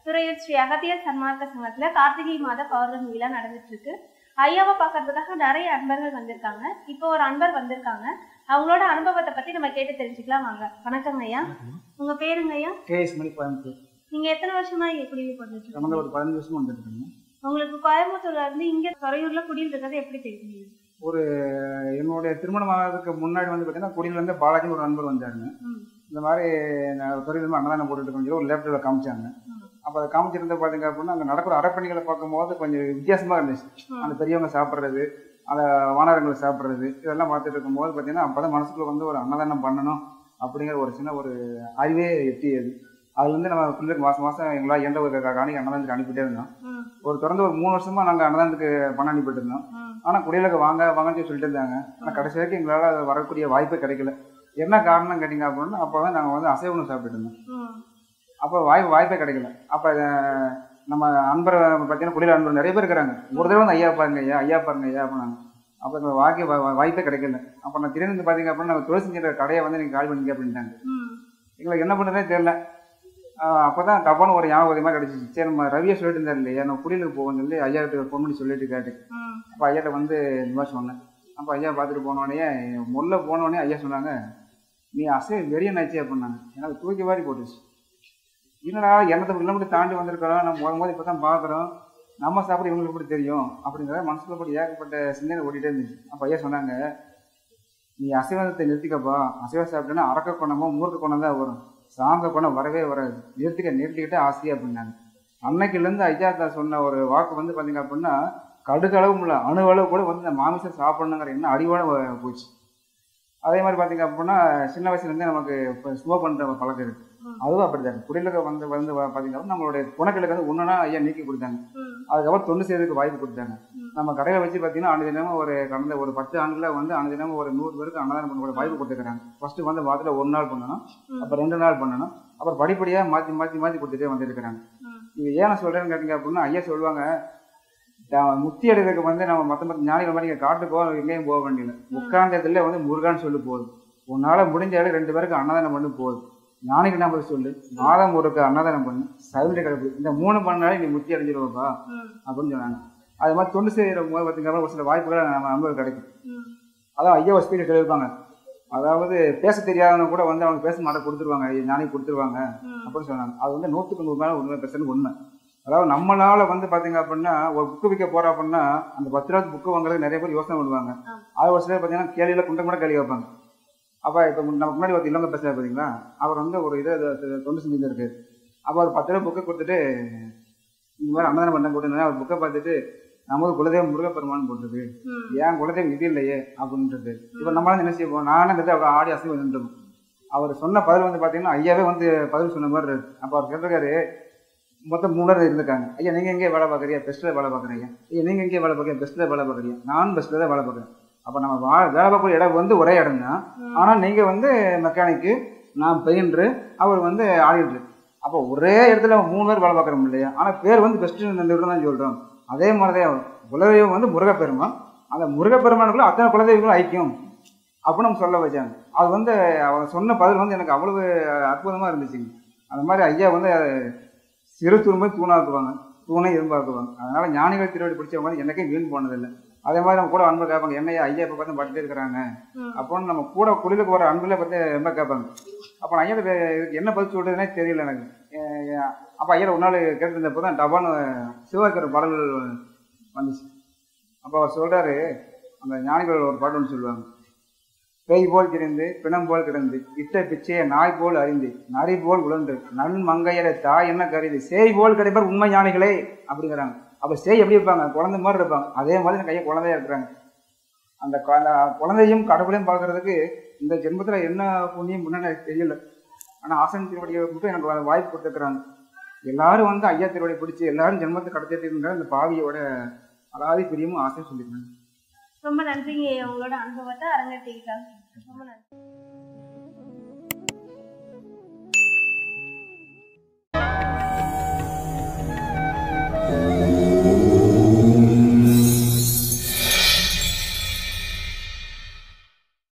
துறையூர் ஸ்ரீ அகத்தியர் சன்மார்க்க சங்கத்துல கார்த்திகை மாத பௌர்ணமி விழா நடந்துட்டு இருக்கு ஐயாவை பார்க்கறதுக்காக நிறைய அன்பர்கள் வந்திருக்காங்க இப்போ ஒரு அன்பர் வந்திருக்காங்க அவங்களோட அனுபவத்தை பத்தி நம்ம கேட்டு தெரிஞ்சுக்கலாம் வாங்க வணக்கங்க ஐயா உங்க பேருங்க ஐயா கேஎஸ் மணி கோயம்புத்தூர் நீங்க எத்தனை வருஷமா இங்க குடியில் பண்ணிட்டு கடந்த இருக்கீங்க ஒரு பதினஞ்சு வருஷமா வந்துட்டு இருக்கேன் உங்களுக்கு கோயம்புத்தூர்ல இருந்து இங்க துறையூர்ல குடியில் இருக்கிறது எப்படி தெரியுங்க என்னுடைய திருமணம் ஆகிறதுக்கு முன்னாடி வந்து பார்த்தீங்கன்னா குடியிலேருந்து பாலாஜின்னு ஒரு நண்பர் வந்தாருங்க ம். இந்த மாதிரி நான் துறையிலேருந்து அன்னதானம் போட்டுட்டு இருக்கேன்னு சொல்லி ஒரு லேப்டாப்பில் காமிச்சாங்க ம். அப்போ அதை காமிச்சிருந்த பார்த்தீங்க அப்படின்னா அங்கே நடக்கிற அறப்பணிகளை பார்க்கும்போது கொஞ்சம் வித்தியாசமாக இருந்துச்சு ம். அந்த பெரியவங்க சாப்பிட்றது அந்த வானரங்களை சாப்பிட்றது இதெல்லாம் பார்த்துட்டு இருக்கும்போது பார்த்தீங்கன்னா அப்போ தான் மனசுக்குள்ள வந்து ஒரு அன்னதானம் பண்ணணும் அப்படிங்கிற ஒரு சின்ன ஒரு அறிவே எட்டியது அதுலேருந்து நம்ம பிள்ளைக்கு மாதம் மாதம் எங்களால் எந்த ஒரு காணிக்கு அன்னதானத்துக்கு அனுப்பிட்டே இருந்தோம் ம், ஒரு தொடர்ந்து ஒரு மூணு வருஷமா நாங்கள் அன்னதானத்துக்கு பணம் அனுப்பிட்டு இருந்தோம் ம், ஆனால் குடியிலுக்கு வாங்க வாங்கன்னு சொல்லி சொல்லிட்டு இருந்தாங்க ஆனால் கடைசி வரைக்கும் எங்களால் வரக்கூடிய வாய்ப்பே கிடைக்கல என்ன காரணம் கேட்டிங்க அப்படின்னா அப்போ தான் நாங்கள் வந்து அசைவ உணவு சாப்பிட்டுட்டு இருந்தோம் ம், அப்போ வாய்ப்பு வாய்ப்பே கிடைக்கல அப்போ நம்ம அன்பர் பார்த்தீங்கன்னா குடியில் அன்பர் நிறைய பேர் இருக்கிறாங்க ஒரு தடவை வந்து ஐயா பாருங்க ஐயா ஐயா பாருங்க ஐயா அப்படின்னாங்க அப்போ எங்களுக்கு வாக்கி வாய்ப்பே கிடைக்கல அப்போ நான் திடீர்னு வந்து பார்த்தீங்க அப்படின்னா நம்ம துளசி செஞ்ச கடையை வந்து நீங்கள் கால் பண்ணிக்க அப்படின்ட்டாங்க ம், எங்களுக்கு என்ன பண்ணுறதே தெரியல அப்போ தான் டப்பான்னு ஒரு ஞாபகம் மாதிரி கிடச்சிச்சு சரி நம்ம ரவியை சொல்லிட்டு இருந்தார் இல்லையா நம்ம குடிலுக்கு போவோம்னு சொல்லி ஐயா கிட்ட ஃபோன் பண்ணி சொல்லிட்டு கேட்டு ம், அப்போ ஐயாட்ட வந்து இந்த மாதிரி சொன்னேன் அப்போ ஐயா பார்த்துட்டு போனோடனே முல்ல போனோடனே ஐயா சொன்னாங்க நீ அசை வெறியனாச்சு அப்படின்னாங்க எனக்கு தூக்கி வாரி போட்டுச்சு என்னடா எண்ணூறு கிலோமீட்டர் தாண்டி வந்திருக்கிறோம் நம்ம முத முத இப்போ தான் பார்க்குறோம் நம்ம சாப்பிட இவங்களுக்கு எப்படி தெரியும் அப்படிங்கிற மனசுல போட்டு ஏகப்பட்ட சிந்தனை ஓடிட்டே இருந்துச்சு அப்போ ஐயா சொன்னாங்க நீ அசைவத்தை நிறுத்திக்கப்பா அசைவம் சாப்பிட்டேன்னா அரக்க குணமோ மூர்க்க குணம் தான் வரும் சாங்க குணம் வரவே வராது நிறுத்திக்க நிறுத்திக்கிட்டே ஆசையா அப்படின்னாங்க அன்னைக்குலேருந்து ஐயா தான் சொன்ன ஒரு வாக்கு வந்து பார்த்தீங்க அப்படின்னா கடுகளவும் இல்லை அணு அளவு கூட வந்து இந்த மாமிசம் சாப்பிடணுங்கிற என்ன அடிவோட வ- போச்சு அதே மாதிரி பார்த்தீங்க அப்படின்னா சின்ன வயசுலேருந்தே நமக்கு இப்போ ஸ்மோக் பண்ணுற பழக்கம் இருக்கு ம். அதுவும் அப்படிதான் குடியில வந்து வந்து பார்த்தீங்க அப்படின்னா நம்மளுடைய குணக்கிழக்கு வந்து ஒன்றுனா ஐயா நீக்கி கொடுத்தாங்க ம், அதுக்கப்புறம் தொண்டு செய்யறதுக்கு வாய்ப்பு கொடுத்தாங்க ம். நம்ம கடையில் வச்சு பார்த்தீங்கன்னா அன்றைய தினமும் ஒரு கடந்த ஒரு பத்து ஆண்டுல வந்து அன்றைய தினமும் ஒரு நூறு பேருக்கு அன்னதானம் பண்ண வாய்ப்பு கொடுத்துருக்காங்க ஃபர்ஸ்ட் வந்து வாரத்தில் ஒரு நாள் பண்ணணும் ம். அப்புறம் ரெண்டு நாள் பண்ணணும் அப்புறம் படிப்படியாக மாற்றி மாற்றி மாற்றி கொடுத்துட்டே வந்துருக்கிறாங்க ம். இது ஏன் நான் சொல்றேன்னு கேட்டீங்க அப்படின்னா ஐயா சொல்லுவாங்க "த- முத்தி எடுக்கிறதுக்கு வந்து நம்ம மற்ற மற்ற ஞானிகள் மாதிரி இங்க காட்டுக்கோ எங்கேயும் போக வேண்டியதில்லை உட்கார்ந்ததுல வந்து முருகான்னு சொல்லி போதும் உன்னால முடிஞ்ச அளவு ரெண்டு பேருக்கு அன்னதானம் பண்ணி போதும் ஞானிக்கு நம்ம சொல்லு மாதம் ஒருக்கு அன்னதானம் பண்ணு சைலண்ட் கிடப்பு இந்த மூணு பண்ணாலே நீ முத்தி அடைஞ்சிருவப்பா ம், அப்படின்னு சொன்னாங்க அது மாதிரி தொண்டு செய்கிற போது பார்த்தீங்கன்னா ஒரு சில வாய்ப்புகளை நம்ம நம்பர் கிடைக்கும் ம், அதான் ஐயா ஒரு ஸ்பீடு சொல்லியிருப்பாங்க அதாவது பேச தெரியாதவங்க கூட வந்து அவங்க பேச மாட்ட கொடுத்துருவாங்க ஞானி கொடுத்துருவாங்க ம், அப்படின்னு சொன்னாங்க அது வந்து நூற்றுக்கு நூறு மேலே உண்மை பெர்சன்ட் உண்மை அதாவது நம்மளால வந்து பாத்தீங்க அப்படின்னா ஒரு புக்கு விற்க போறோம் அப்படின்னா அந்த பத்து ரூபா புக்கு வாங்குறதுக்கு நிறைய பேர் யோசனை பண்ணுவாங்க ஆ. அது ஒரு சிலர் பார்த்தீங்கன்னா கேள்வியில குண்டம் கூட கேள்வி வைப்பாங்க அப்போ இப்போ நமக்கு முன்னாடி ஒரு இளங்க பேசுறாரு பார்த்தீங்களா அவர் வந்து ஒரு இதை இதை தொண்டு செஞ்சுட்டு இருக்கு அப்போ ஒரு பத்து ரூபா புக்கை கொடுத்துட்டு இந்த மாதிரி அன்னதானம் பண்ண கொடுத்தா அவர் புக்கை பார்த்துட்டு நமது குலதெய்வம் முருகப்பெருமான் போட்டிருக்கு ம், ஏன் குலதெய்வம் இது இல்லையே அப்படின்றது இப்போ நம்மளால என்ன செய்ய போறோம் நானும் இந்த அவர் ஆடி அசைவு நின்றும் அவர் சொன்ன பதில் வந்து பார்த்தீங்கன்னா ஐயாவே வந்து பதில் சொன்ன மாதிரி இருக்கு அப்போ அவர் கேட்டிருக்காரு மொத்தம் மூணு பேர் இருந்திருக்காங்க ஐயா நீங்க எங்கே வேலை பார்க்குறியா பெஸ்ட்டில் வேலை பார்க்குறீங்க ஐயா நீங்க எங்கே வேலை பார்க்குறீங்க பெஸ்ட்டில் வேலை பார்க்குறீங்க நான் பெஸ்ட்டில் தான் வேலை பார்க்குறேன் அப்போ நம்ம வா வேலை பார்க்கக்கூடிய இடம் வந்து ஒரே இடம் தான் ம். ஆனால் நீங்கள் வந்து மெக்கானிக்கு நான் பெயிண்டரு அவர் வந்து ஆடிட்டர் அப்போ ஒரே இடத்துல மூணு பேர் வேலை பார்க்குறோம் இல்லையா ஆனால் பேர் வந்து பெஸ்ட்டு நிறுவனம் தான் சொல்கிறோம் அதே மாதிரி தான் குலதெய்வம் வந்து முருகப்பெருமான் அந்த முருகப்பெருமானுக்குள்ள அத்தனை குலதெய்வங்களும் ஐக்கியம் அப்படின்னு நம்ம சொல்ல வச்சாங்க அது வந்து அவர் சொன்ன பதில் வந்து எனக்கு அவ்வளவு அற்புதமாக இருந்துச்சுங்க அந்த மாதிரி ஐயா வந்து சிறு துரும்பை தூணாக்குவாங்க தூணை இரும்பாக்குவாங்க அதனால ஞானிகள் திருவடி பிடிச்சவங்க வந்து எனக்கே வீண் போனதில்லை அதே மாதிரி நம்ம கூட அன்பு கேட்பாங்க என்ன ஐயா இப்போ பார்த்து பட்டுட்டே இருக்கிறாங்க ம். அப்போன்னு நம்ம கூட குளிருக்கு வர அன்புல பற்றி ரொம்ப கேட்பாங்க அப்போ நான் ஐயா இதுக்கு என்ன பதில் சொல்றதுனே தெரியல எனக்கு அஹ் அப்போ ஐயா ஒரு நாள் கேட்டுருந்தப்போ தான் டபான்னு சிவகிற பாடல்கள் வந்துச்சு அப்போ அவர் சொல்றாரு அந்த ஞானிகள் ஒரு பாட்டு ஒன்று சொல்லுவாங்க பேய் போல் கிடந்து பிணம் போல் கிடந்து இட்ட பிச்சையை நாய் போல் அறிந்து நரி போல் உழன்று நன் மங்கையரை தாய் என்ன கருதி சேய் போல் கிடைப்பார் உண்மை ஞானிகளே அப்படிங்கிறாங்க அப்போ சேய் எப்படி இருப்பாங்க குழந்தை மாதிரி இருப்பாங்க அதே மாதிரி இந்த கையை குழந்தையா இருக்கிறாங்க அந்த கு- அந்த குழந்தையும் கடவுளையும் பார்க்கறதுக்கு இந்த ஜென்மத்துல என்ன புண்ணியம் முன்னாடி எனக்கு தெரியல ஆனா ஆசன் திருவடியை மட்டும் எனக்கு வா- வாய்ப்பு கொடுத்துருக்குறாங்க எல்லாரும் வந்து ஐயா திருவடி பிடிச்சி எல்லாரும் ஜென்மத்தை கடத்திட்டு இருந்த இந்த பாவியோட அலாதி பிரியமும் ஆசையும் சொல்லியிருக்காங்க ரொம்ப நன்றிங்க ஐயா, உங்களோட அனுபவத்தை அரங்கேற்றிக்கிட்டாங்க ரொம்ப நன்றி